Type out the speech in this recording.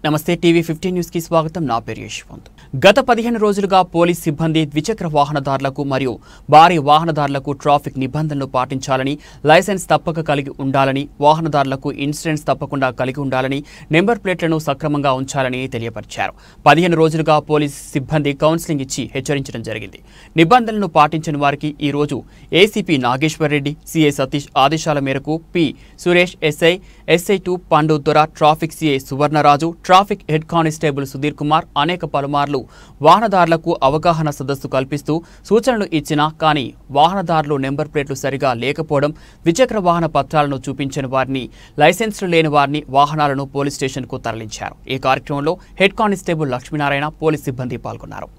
నమస్తే TV fifteen news కి స్వాగతం నా పేరు యశ్వంత్ గత పదిహేను రోజులుగా పోలీస్ సిబ్బంది ద్విచక్ర వాహనదారులకు మరియు భారీ వాహనదారులకు ట్రాఫిక్ నిబంధనలు పాటించాలని లైసెన్స్ తప్పక కలిగి ఉండాలని వాహనదారులకు ఇన్సూరెన్స్ తప్పకుండా కలిగి ఉండాలని నెంబర్ ప్లేట్లను సక్రమంగా ఉంచాలని తెలియపరిచారు పదిహేను రోజులుగా పోలీస్ సిబ్బంది కౌన్సిలింగ్ ఇచ్చి హెచ్చరించడం జరిగింది నిబంధనలను పాటించని వారికి ఈ రోజు ఏసీపీ నాగేశ్వర్ రెడ్డి సిఐ సతీష్ ఆదేశాల మేరకు P Suresh SI SI two Pandu Dora traffic CI Suvarnaraju traffic head constable Sudhir Kumar అనేక పలుమార్లు వాహనదారులకు అవగాహన సదస్సు కల్పిస్తూ సూచనలు ఇచ్చినా కానీ వాహనదారులు నెంబర్ ప్లేట్లు సరిగా లేకపోవడం ద్విచక్ర వాహన పత్రాలను చూపించని వారిని లైసెన్సులు లేని వారిని వాహనాలను పోలీస్ స్టేషన్కు తరలించారు ఈ కార్యక్రమంలో హెడ్ కానిస్టేబుల్ లక్ష్మీనారాయణ పోలీస్ సిబ్బంది పాల్గొన్నారు